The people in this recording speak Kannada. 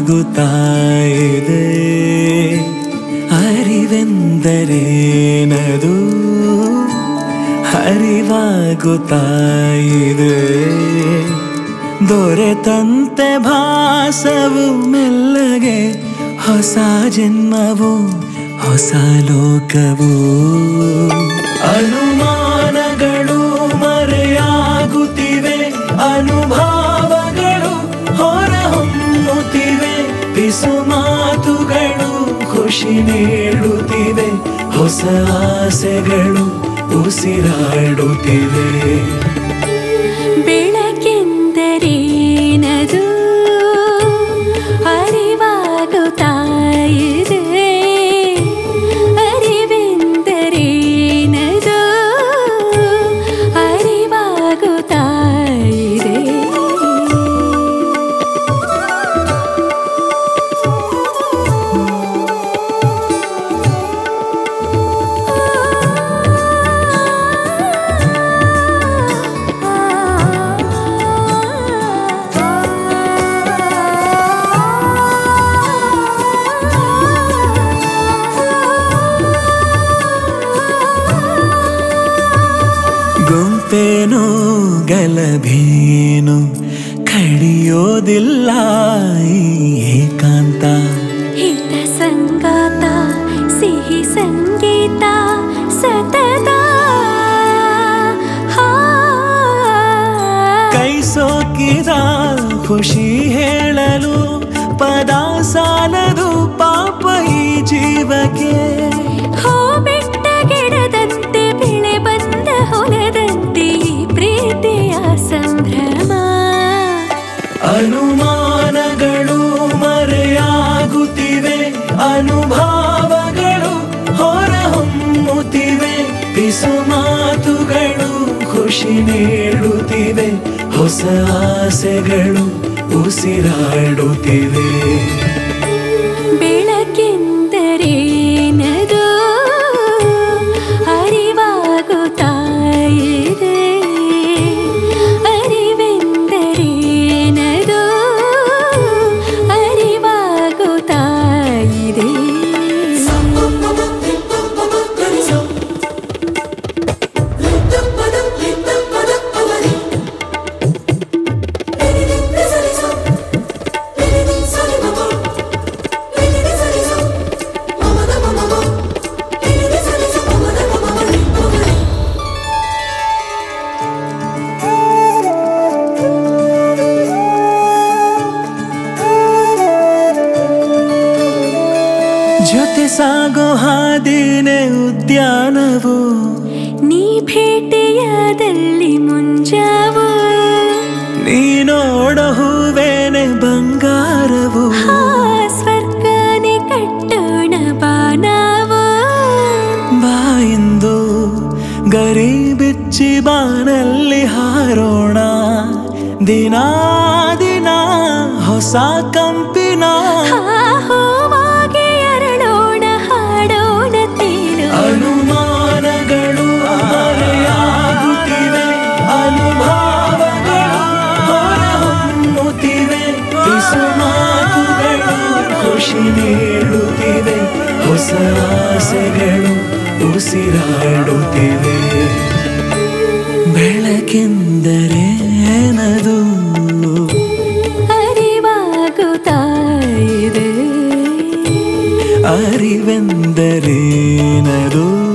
ಅರಿವಾಗುತ್ತಾ ಇದೆ ಅರಿವೆಂದರೇನದು ಅರಿವಾಗುತ್ತಾ ಇದೆ ದೊರೆತಂತೆ ಭಾಸವು ಮೆಲ್ಲಗೆ ಹೊಸ ಜನ್ಮವು ಹೊಸ ಲೋಕವು ಅನುಮಾನಗಳು ಮರೆಯಾಗುತ್ತಿವೆ ಅನುಭವಗಳು ಹೊರಹೊಮ್ಮುತ್ತಿವೆ ಪಿಸು ಮಾತುಗಳು ಖುಷಿ ನೀಡುತ್ತಿವೆ ಹೊಸ ಆಸೆಗಳು ಉಸಿರಾಡುತ್ತಿವೆ ಬೆಳಕೆಂದರೇನದು ಅರಿವಾಗುತ್ತಾ ಇದೆ ಅರಿವೆಂದರೇನದು ಅರಿವಾಗುತ್ತಾ ಇದೆ ಗುಂಪೇನು ಗಲಭೇನು ಕಡಿಯೋದಿಲ್ಲ ಈ ಏಕಾಂತ ಹಿತ ಸಂಗಾತ ಸಿಹಿ ಸಂಗೀತ ಸತತ ಹಾ. ಕೈ ಸೋಕಿದ ಖುಷಿ ಹೇಳಲು ಪದ ಸಾಲದು ಪಾಪ ಈ ಜೀವಕ್ಕೆ ಹೂ ಬಿಟ್ಟ ಗಿಡದಂತೆ ಬೆಳೆ ಬಂದ ಹೊಲದಂತೆ ಈ ಪ್ರೀತಿಯ ಸಂಭ್ರಮ ಅನುಮಾನಗಳು ಮರೆಯಾಗುತ್ತಿವೆ ಅನುಭವಗಳು ಹೊರಹೊಮ್ಮುತ್ತಿವೆ ಪಿಸು ಮಾತುಗಳು ಖುಷಿ ನೀಡುತ್ತಿವೆ ಹೊಸ ಆಸೆಗಳು ಉಸಿರಾಡುತ್ತಿವೆ ಬೆಳಕೆಂದರೇನದು ಅರಿವಾಗುತ್ತಾ ಇದೆ ಅರಿವೆಂದರೇನದು ಅರಿವಾಗುತ್ತಾ ಇದೆ ಜೊತೆ ಸಾಗೋ ಹಾದಿನೇ ಉದ್ಯಾನವು ನೀ ಭೇಟಿಯಾದಲ್ಲಿ ಮುಂಜಾವು ನೀ ನೋಡ ಹೂವೇನೆ ಬಂಗಾರವು ಆ ಸ್ವರ್ಗನೆ ಕಟ್ಟೋಣ ಬಾನಾವು ಬಾಯಿಂದು ಗರಿ ಬಿಚ್ಚಿ ಬಾನಲ್ಲಿ ಹಾರೋಣ ದಿನ ದಿನ ಹೊಸ ಕಂಪಿನ ಆ ಹೂವಾಗಿ ಅರಳೋಣ ಹಾಡೋಣ ತೇಲೋಣ ಅನುಮಾನಗಳು ಮರೆಯಾಗುತ್ತಿವೆ ಅನುಭವಗಳು ಹೊರಹೊಮ್ಮುತ್ತಿವೆ ಪಿಸು ಮಾತುಗಳು ಖುಷಿ ನೀಡುತ್ತಿವೆ ಹೊಸ ಆಸೆಗಳು ಉಸಿರಾಡುತ್ತಿವೆ ಬೆಳಕೆಂದರೇನದು ಅರಿವಾಗುತ್ತಾ ಇದೆ ಅರಿವೆಂದರೇನದು